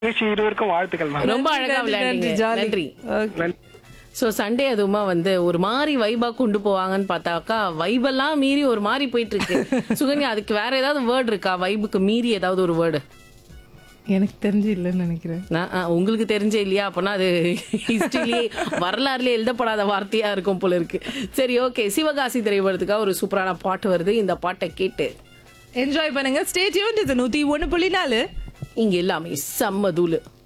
நிகழ்ச்சி இருவருக்கும் வாழ்த்துக்கள் மேம் ரொம்ப அழகா நன்றி, விளையாடுங்க நன்றி, jolly. நன்றி Okay. சோ சண்டே அதுவுமா வந்து ஒரு மாதிரி வைபா கொண்டு போவாங்கன்னு பார்த்தாக்கா வைபெல்லாம் மீறி ஒரு மாதிரி போயிட்டு இருக்கு சுகன்யா அதுக்கு வேற ஏதாவது வேர்டு இருக்கா வைபுக்கு மீறி ஏதாவது ஒரு வேர்டு எனக்கு தெரிஞ்சு இல்லைன்னு நினைக்கிறேன் நான், ஆ, உங்களுக்கு தெரிஞ்சே இல்லையா அப்பனா அது ஹிஸ்டரியிலே வரலாறுலயே எழுதப்படாத வார்த்தையா இருக்கும் போல இருக்கு சரி ஓகே சிவகாசி திரைப்படத்துக்காக ஒரு சூப்பரான பாட்டு வருது இந்த பாட்டை கேட்டு என்ஜாய் பண்ணுங்க ஸ்டே டியூன் இது நூத்தி ஒன்னு புள்ளி நாலு இங்க எல்லாமே செம்ம தூளு